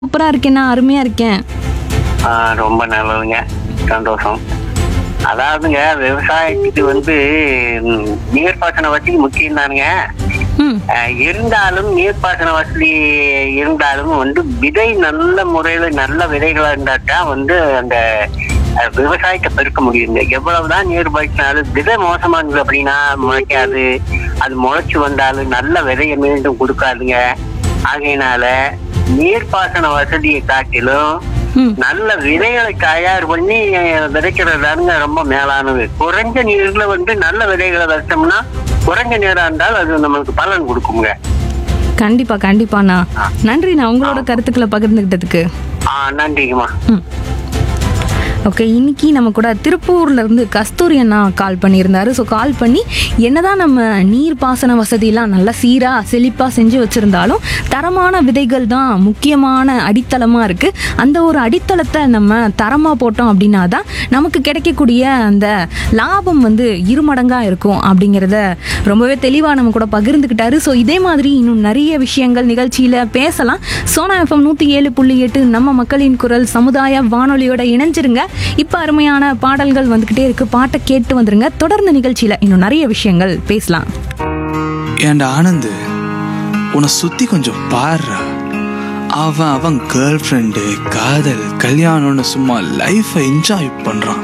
சூப்பரா இருக்கேண்ணா அருமையா இருக்கேன் ஆ, ரொம்ப நல்லதுங்க சந்தோஷம் அதாவதுங்க விவசாயத்துக்கு வந்து ம், நீர்ப்பாசன வசதி முக்கியம் தானுங்க ம் இருந்தாலும் நீர்ப்பாசன வசதி இருந்தாலும் வந்து விதை நல்ல முறையில நல்ல விதைகளா இருந்தாதான் வந்து அந்த அஹ், விவசாயத்தை பெருக்க முடியுங்க எவ்வளவுதான் நீர் பாய்ச்சினாலும் விதை மோசமா இருந்தது அப்படின்னா முளைக்காது அது முளைச்சு வந்தாலும் நல்ல விதையை மீண்டும் கொடுக்காதுங்க ஆகையினால நீர்ப்பாசன வசதியை காட்டிலும் ம் நல்ல விதைகளை தயார் பண்ணி விதைக்கிறது தானுங்க ரொம்ப மேலானது குறைஞ்ச நீர்ல வந்து நல்ல விதைகளை விதைச்சோம்னா குறைஞ்ச நீரா இருந்தால் அது நம்மளுக்கு பலன் கொடுக்குங்க கண்டிப்பா கண்டிப்பாண்ணா நன்றிண்ணா உங்களோட கருத்துக்களை பகிர்ந்துக்கிட்டதுக்கு ஆ நன்றிங்கம்மா ம் ஓகே இன்னைக்கு நம்ம கூட திருப்பூர்ல இருந்து கஸ்தூரி அண்ணா கால் பண்ணியிருந்தாரு ஸோ கால் பண்ணி என்னதான் நம்ம நீர் பாசன வசதியெல்லாம் நல்லா சீரா செழிப்பா செஞ்சு வச்சிருந்தாலும் தரமான விதைகள் தான் முக்கியமான அடித்தளமா இருக்கு அந்த ஒரு அடித்தளத்தை நம்ம தரமா போட்டோம் அப்படின்னா தான் நமக்கு கிடைக்கக்கூடிய அந்த லாபம் வந்து இருமடங்கா இருக்கும் அப்படிங்கிறத ரொம்பவே தெளிவாக நம்ம கூட பகிர்ந்துக்கிட்டாரு ஸோ இதே மாதிரி இன்னும் நிறைய விஷயங்கள் நிகழ்ச்சியில் பேசலாம் சோனா எஃப்எம் நூற்றி ஏழு புள்ளி எட்டு நம்ம மக்களின் குரல் சமுதாய வானொலியோட இணைஞ்சிருங்க இப்போ அருமையான பாடல்கள் வந்துக்கிட்டே இருக்கு பாட்டை கேட்டு வந்துருங்க தொடர்ந்து நிகழ்ச்சியில் இன்னும் நிறைய விஷயங்கள் பேசலாம் ஏன்டா ஆனந்து உன்னை சுத்தி கொஞ்சம் பாருடா அவன் அவன் கேர்ள் ஃப்ரெண்டு காதல் கல்யாணம்னு சும்மா லைஃபை என்ஜாய் பண்றான்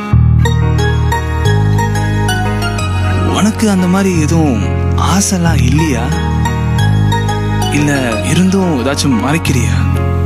உனக்கு அந்த மாதிரி எதுவும் ஆசைலாம் இல்லையா இல்ல இருந்தும் ஏதாச்சும் மறைக்கிறியா